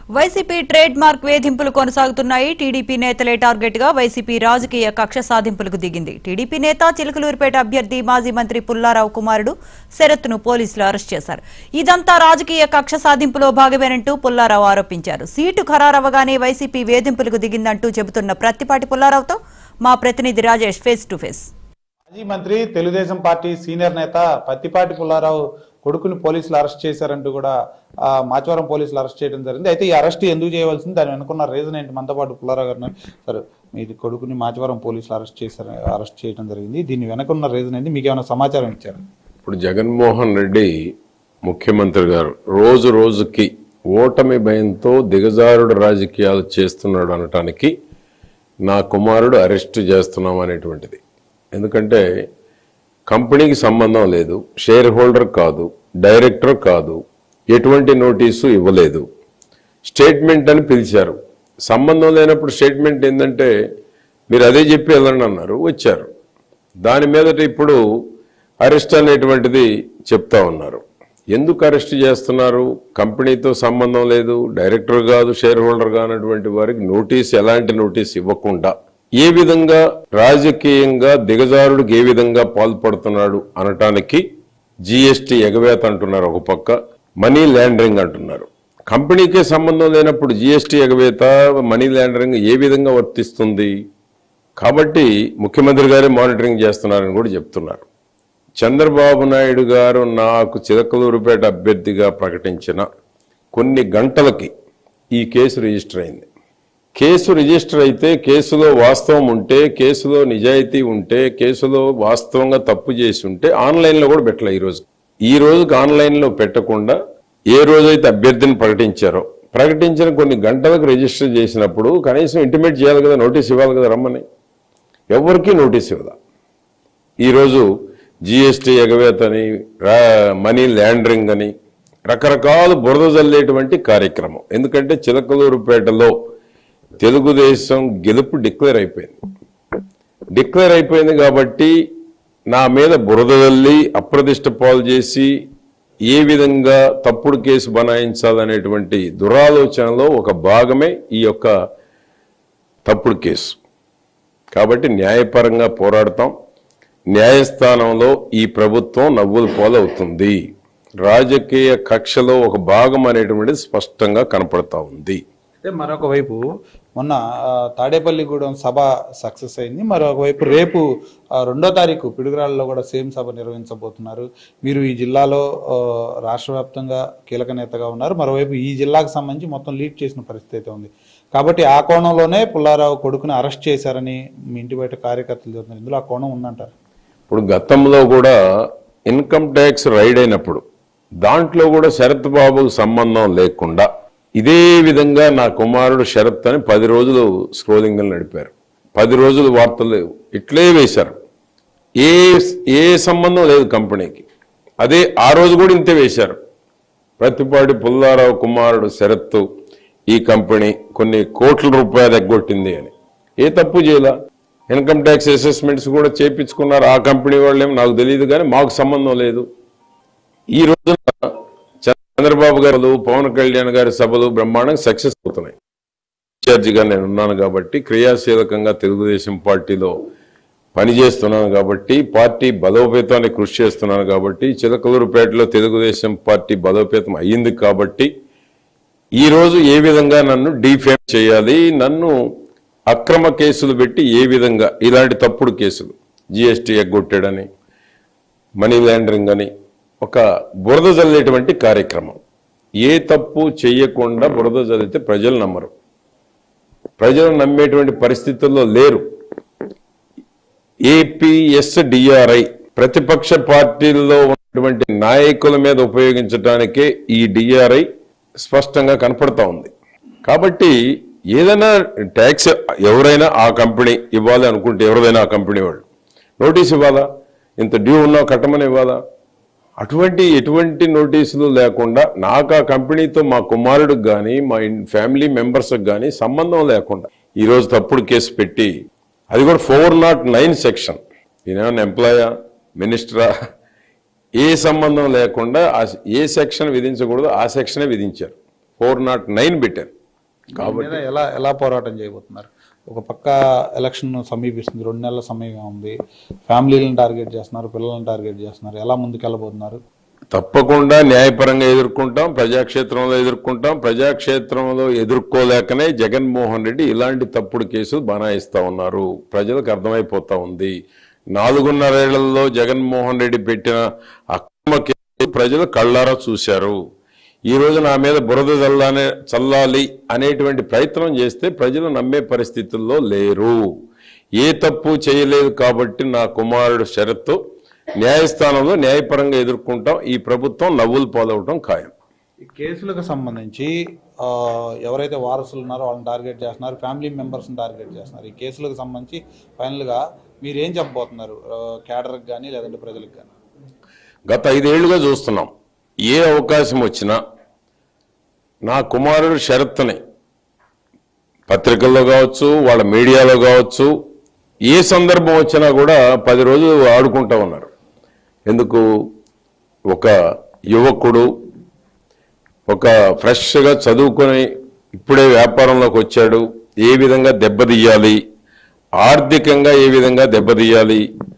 YCP trade mark వేధింపులు కొనసాగుతున్నాయి TDP నేతలే టార్గెట్ గా వైసీపీ రాజకీయ కక్ష సాధింపులకు దిగింది టీడీపీ నేత చిలకలూరిపేట అభ్యర్థి మాజీ మంత్రి పుల్లారావు కుమారుడు శరత్ను పోలీసులు అరెస్ట్ చేశారు ఇదంతా రాజకీయ కక్ష సాధింపులో భాగమేనంటూ పుల్లారావు ఆరోపించారు సీటు ఖరారవగానే వైసీపీ వేధింపులకు దిగిందంటూ చెబుతున్న ప్రత్తిపాటి పుల్లారావుతో మా ప్రతినిధి రాజేష్ ఫేస్ టు ఫేస్ మాజీ మంత్రి తెలుగుదేశం పార్టీ సీనియర్ నేత పత్తిపాటి పుల్లారావు కొడుకుని పోలీసులు అరెస్ట్ చేశారంటూ కూడా ఆ, మాచవరం పోలీసులు అరెస్ట్ చేయడం జరిగింది అయితే ఈ అరెస్ట్ ఎందుకు చేయవలసింది దాని వెనుకున్న రీజన్ ఏంటి మనతో పాటు పుల్లారావు గారు ఉన్నారు. సరే మీది కొడుకుని మాచవరం పోలీసులు అరెస్ట్ చేశారు అరెస్ట్ చేయడం జరిగింది దీని వెనకున్న రీజన్ ఏంటి మీకు ఏమైనా సమాచారం ఇచ్చారు ఇప్పుడు జగన్మోహన్ రెడ్డి ముఖ్యమంత్రి గారు రోజు రోజుకి ఓటమి భయంతో దిగజారుడు రాజకీయాలు చేస్తున్నాడు అనటానికి నా కుమారుడు అరెస్ట్ చేస్తున్నాం అనేటువంటిది ఎందుకంటే కంపెనీకి సంబంధం లేదు షేర్ హోల్డర్ కాదు డైరెక్టర్ కాదు ఎటువంటి నోటీసు ఇవ్వలేదు స్టేట్మెంట్ అని పిలిచారు సంబంధం లేనప్పుడు స్టేట్మెంట్ ఏంటంటే మీరు అదే చెప్పి వెళ్ళండి అన్నారు వచ్చారు దాని మీదట ఇప్పుడు అరెస్ట్ అనేటువంటిది చెప్తా ఉన్నారు ఎందుకు అరెస్ట్ చేస్తున్నారు కంపెనీతో సంబంధం లేదు డైరెక్టర్ కాదు షేర్ హోల్డర్ కానటువంటి వారికి నోటీస్ ఎలాంటి నోటీస్ ఇవ్వకుండా ఏ విధంగా రాజకీయంగా దిగజారుడికి ఏ విధంగా పాల్పడుతున్నాడు అనటానికి జిఎస్టీ ఎగవేత అంటున్నారు ఒక పక్క మనీ ల్యాండరింగ్ అంటున్నారు కంపెనీకే సంబంధం లేనప్పుడు జిఎస్టీ ఎగవేత మనీ ల్యాండరింగ్ ఏ విధంగా వర్తిస్తుంది కాబట్టి ముఖ్యమంత్రి గారే మానిటరింగ్ చేస్తున్నారని కూడా చెప్తున్నారు చంద్రబాబు నాయుడు గారు నాకు చిలకలూరుపేట అభ్యర్థిగా ప్రకటించిన కొన్ని గంటలకి ఈ కేసు రిజిస్టర్ అయింది కేసు రిజిస్టర్ అయితే కేసులో వాస్తవం ఉంటే కేసులో నిజాయితీ ఉంటే కేసులో వాస్తవంగా తప్పు చేసి ఉంటే ఆన్లైన్లో కూడా పెట్టలే ఈ రోజు ఈ రోజుకి ఆన్లైన్లో పెట్టకుండా ఏ రోజైతే అభ్యర్థిని ప్రకటించారో ప్రకటించిన కొన్ని గంటలకు రిజిస్టర్ చేసినప్పుడు కనీసం ఇంటిమేట్ చేయాలి కదా నోటీస్ ఇవ్వాలి కదా రమ్మని ఎవరికీ నోటీస్ ఇవ్వదా ఈరోజు జిఎస్టీ ఎగవేతని రా- మనీ ల్యాండరింగ్ అని రకరకాల బురద జల్లేటువంటి కార్యక్రమం ఎందుకంటే చిలకలూరుపేటలో తెలుగుదేశం గెలుపు డిక్లేర్ అయిపోయింది డిక్లేర్ అయిపోయింది కాబట్టి నా మీద బురద జల్లి అప్రదిష్ట పాలు చేసి ఏ విధంగా తప్పుడు కేసు బనాయించాలనేటువంటి దురాలోచనలో ఒక భాగమే ఈ యొక్క తప్పుడు కేసు కాబట్టి న్యాయపరంగా పోరాడతాం న్యాయస్థానంలో ఈ ప్రభుత్వం నవ్వుల పోలవుతుంది రాజకీయ కక్షలో ఒక భాగం అనేటువంటిది స్పష్టంగా కనపడతా ఉంది అయితే మరొక వైపు మొన్న ఆ, తాడేపల్లిగూడెం సభ సక్సెస్ అయింది మరొక వైపు రేపు ఆ, రెండో తారీఖు పిడుగురాళ్ళలో కూడా సేమ్ సభ నిర్వహించబోతున్నారు మీరు ఈ జిల్లాలో ఆ, రాష్ట్ర వ్యాప్తంగా కీలక నేతగా ఉన్నారు మరోవైపు ఈ జిల్లాకు సంబంధించి మొత్తం లీడ్ చేసిన పరిస్థితి అయితే ఉంది కాబట్టి ఆ కోణంలోనే పుల్లారావు కొడుకుని అరెస్ట్ చేశారని మీ ఇంటి బయట కార్యకర్తలు చెబుతున్నారు ఇందులో ఆ కోణం ఉందంటారు ఇప్పుడు గతంలో కూడా ఇన్కమ్ ట్యాక్స్ రైడ్ అయినప్పుడు దాంట్లో కూడా శరత్ బాబుకు సంబంధం లేకుండా ఇదే విధంగా నా కుమారుడు శరత్ అని పది రోజులు స్క్రోలింగ్ నడిపారు పది రోజులు వార్తలు ఇట్లే వేశారు ఏ ఏ సంబంధం లేదు కంపెనీకి అదే ఆ రోజు కూడా ఇంతే వేశారు ప్రతిపాటి పుల్లారావు కుమారుడు శరత్తు ఈ కంపెనీ కొన్ని కోట్ల రూపాయలు ఎగ్గొట్టింది అని ఏ తప్పు చేయలా ఇన్కమ్ ట్యాక్స్ అసెస్మెంట్స్ కూడా చేపించుకున్నారు ఆ కంపెనీ వాళ్ళేమో నాకు తెలియదు కానీ మాకు సంబంధం లేదు ఈ రోజున చంద్రబాబు గారు పవన్ కళ్యాణ్ గారి సభలు బ్రహ్మాండంగా సక్సెస్ అవుతున్నాయి ఇన్ఛార్జిగా నేను ఉన్నాను కాబట్టి క్రియాశీలకంగా తెలుగుదేశం పార్టీలో పనిచేస్తున్నాను కాబట్టి పార్టీ బలోపేతానికి కృషి చేస్తున్నాను కాబట్టి చిలకలూరుపేటలో తెలుగుదేశం పార్టీ బలోపేతం అయ్యింది కాబట్టి ఈ రోజు ఏ విధంగా నన్ను డిఫేమ్ చేయాలి నన్ను అక్రమ కేసులు పెట్టి ఏ విధంగా ఇలాంటి తప్పుడు కేసులు జిఎస్టీ ఎగ్గొట్టాడని మనీ లాండరింగ్ అని ఒక బురద జల్లేటువంటి కార్యక్రమం ఏ తప్పు చేయకుండా బురద జల్లితే ప్రజలు నమ్మరు ప్రజలు నమ్మేటువంటి పరిస్థితుల్లో లేరు ఏపీఎస్డిఆర్ఐ ప్రతిపక్ష పార్టీల్లో ఉన్నటువంటి నాయకుల మీద ఉపయోగించడానికే ఈ డిఆర్ఐ స్పష్టంగా కనపడతా ఉంది కాబట్టి ఏదైనా ట్యాక్స్ ఎవరైనా ఆ కంపెనీ ఇవ్వాలి అనుకుంటే ఎవరిదైనా ఆ కంపెనీ వాళ్ళు నోటీస్ ఇవ్వాలా ఇంత డ్యూ ఉన్నా కట్టమని ఇవ్వాలా అటువంటి ఎటువంటి నోటీసులు లేకుండా నాకు ఆ కంపెనీతో మా కుమారుడికి కానీ మా ఇన్- ఫ్యామిలీ మెంబర్స్కి కానీ సంబంధం లేకుండా ఈరోజు తప్పుడు కేసు పెట్టి అది కూడా ఫోర్ నాట్ నైన్ సెక్షన్ ఈయనేమన్నా ఎంప్లాయా మినిస్టరా ఏ సంబంధం లేకుండా ఆ ఏ సెక్షన్ విధించకూడదు ఆ సెక్షనే విధించారు ఫోర్ నాట్ నైన్ పెట్టారు దీని మీద ఎలా ఎలా పోరాటం చేయబోతున్నారు ఒక పక్క ఎలక్షన్ సమీపిస్తుంది రెండు నెలల సమయం ఉంది ఫ్యామిలీలను టార్గెట్ చేస్తున్నారు పిల్లలను టార్గెట్ చేస్తున్నారు ఎలా ముందుకెళ్ళబోతున్నారు తప్పకుండా న్యాయపరంగా ఎదుర్కొంటాం ప్రజాక్షేత్రంలో ఎదుర్కొంటాం ప్రజాక్షేత్రంలో ఎదుర్కోలేకనే జగన్మోహన్ రెడ్డి ఇలాంటి తప్పుడు కేసులు బనాయిస్తా ఉన్నారు ప్రజలకు అర్థమైపోతా ఉంది నాలుగున్నరేళ్లలో జగన్మోహన్ రెడ్డి పెట్టిన అక్రమ కేసులు ప్రజలు కళ్ళారా చూశారు ఈ రోజు నా మీద బురద చల్లానే చల్లాలి అనేటువంటి ప్రయత్నం చేస్తే ప్రజలు నమ్మే పరిస్థితుల్లో లేరు ఏ తప్పు చేయలేదు కాబట్టి నా కుమారుడు షరత్తు న్యాయస్థానంలో న్యాయపరంగా ఎదుర్కొంటాం ఈ ప్రభుత్వం నవ్వులు పాలవటం ఖాయం ఈ కేసులకు సంబంధించి ఆ, ఎవరైతే వారసులు ఉన్నారో వాళ్ళని టార్గెట్ చేస్తున్నారు ఫ్యామిలీ మెంబర్స్ని టార్గెట్ చేస్తున్నారు ఈ కేసులకు సంబంధించి ఫైనల్గా మీరు ఏం చెప్పబోతున్నారు క్యాడర్కి కానీ లేదంటే ప్రజలకు కానీ గత ఐదేళ్లుగా చూస్తున్నాం ఏ అవకాశం వచ్చినా నా కుమారుడు షరత్తుని పత్రికల్లో కావచ్చు వాళ్ళ మీడియాలో కావచ్చు ఏ సందర్భం వచ్చినా కూడా పది రోజులు ఆడుకుంటా ఉన్నారు ఎందుకు ఒక యువకుడు ఒక ఫ్రెష్గా చదువుకొని ఇప్పుడే వ్యాపారంలోకి వచ్చాడు ఏ విధంగా దెబ్బతీయాలి ఆర్థికంగా ఏ విధంగా దెబ్బతీయాలి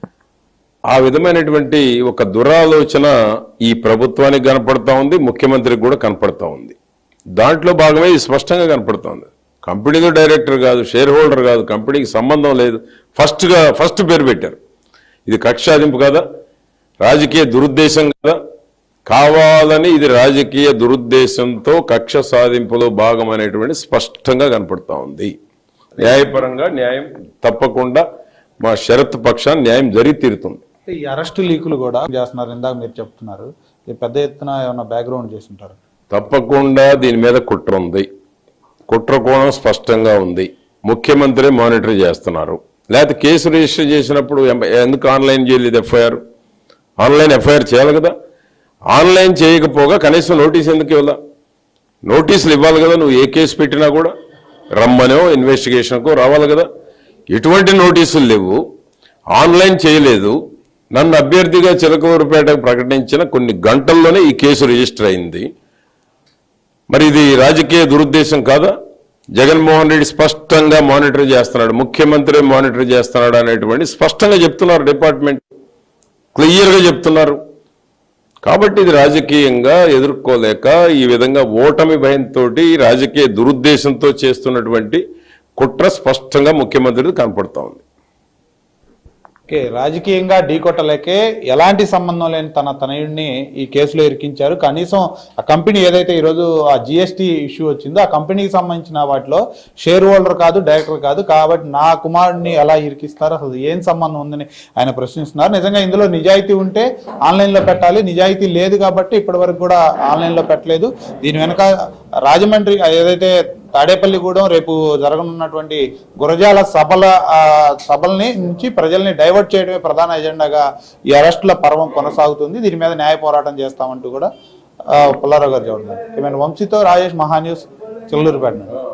ఆ విధమైనటువంటి ఒక దురాలోచన ఈ ప్రభుత్వానికి కనపడతా ఉంది ముఖ్యమంత్రికి కూడా కనపడతా ఉంది దాంట్లో భాగమే ఇది స్పష్టంగా కనపడతా ఉంది కంపెనీలో డైరెక్టర్ కాదు షేర్ హోల్డర్ కాదు కంపెనీకి సంబంధం లేదు ఫస్ట్గా ఫస్ట్ పేరు పెట్టారు ఇది కక్షాదింపు కదా రాజకీయ దురుద్దేశం కదా కావాలని ఇది రాజకీయ దురుద్దేశంతో కక్ష సాధింపులో భాగమైనటువంటి స్పష్టంగా కనపడతా ఉంది న్యాయపరంగా న్యాయం తప్పకుండా మా షరత్ పక్షాన్ని న్యాయం జరిగి తీరుతుంది అంటే ఈ అరెస్ట్ లీకులు కూడా చేస్తున్నారు ఇందాక మీరు చెప్తున్నారు ఇది పెద్ద ఎత్తున ఏమన్నా బ్యాక్గ్రౌండ్ చేసి ఉంటారు తప్పకుండా దీని మీద కుట్ర ఉంది కుట్ర కోణం స్పష్టంగా ఉంది ముఖ్యమంత్రి మానిటర్ చేస్తున్నారు లేకపోతే కేసు రిజిస్టర్ చేసినప్పుడు ఎం- ఎందుకు ఆన్లైన్ చేయలేదు ఎఫ్ఐఆర్ ఆన్లైన్ ఎఫ్ఐఆర్ చేయాలి కదా ఆన్లైన్ చేయకపోగా కనీసం నోటీస్ ఎందుకు ఇవ్వాలా నోటీసులు ఇవ్వాలి కదా నువ్వు ఏ కేసు పెట్టినా కూడా రమ్మనో ఇన్వెస్టిగేషన్కో రావాలి కదా ఎటువంటి నోటీసులు లేవు ఆన్లైన్ చేయలేదు నన్ను అభ్యర్థిగా చిలకలూరుపేటకు ప్రకటించిన కొన్ని గంటల్లోనే ఈ కేసు రిజిస్టర్ అయింది మరి ఇది రాజకీయ దురుద్దేశం కాదా జగన్మోహన్ రెడ్డి స్పష్టంగా మానిటర్ చేస్తున్నాడు ముఖ్యమంత్రి మానిటర్ చేస్తున్నాడు అనేటువంటి స్పష్టంగా చెప్తున్నారు డిపార్ట్మెంట్ క్లియర్గా చెప్తున్నారు కాబట్టి ఇది రాజకీయంగా ఎదుర్కోలేక ఈ విధంగా ఓటమి భయంతో రాజకీయ దురుద్దేశంతో చేస్తున్నటువంటి కుట్ర స్పష్టంగా ముఖ్యమంత్రి కనపడతా ఉంది ఓకే రాజకీయంగా ఢీకొట్టలేకే ఎలాంటి సంబంధం లేని తన తనయుడిని ఈ కేసులో ఇరికించారు కనీసం ఆ కంపెనీ ఏదైతే ఈరోజు ఆ జిఎస్టీ ఇష్యూ వచ్చిందో ఆ కంపెనీకి సంబంధించిన వాటిలో షేర్ హోల్డర్ కాదు డైరెక్టర్ కాదు కాబట్టి నా కుమారుడిని ఎలా ఇరికిస్తారు అసలు ఏం సంబంధం ఉందని ఆయన ప్రశ్నిస్తున్నారు నిజంగా ఇందులో నిజాయితీ ఉంటే ఆన్లైన్లో పెట్టాలి నిజాయితీ లేదు కాబట్టి ఇప్పటివరకు కూడా ఆన్లైన్లో పెట్టలేదు దీని వెనక రాజమండ్రి ఏదైతే తాడేపల్లిగూడెం రేపు జరగనున్నటువంటి గురజాల సభల ఆ, సభల్ని నుంచి ప్రజల్ని డైవర్ట్ చేయడమే ప్రధాన ఎజెండాగా ఈ అరెస్టుల పర్వం కొనసాగుతుంది దీని మీద న్యాయ పోరాటం చేస్తామంటూ కూడా ఆ, పుల్లారావు గారు చెబుతున్నారు ఈమెను వంశీతో రాజేష్ మహాన్యూస్ చిల్లూరుపేట నుండి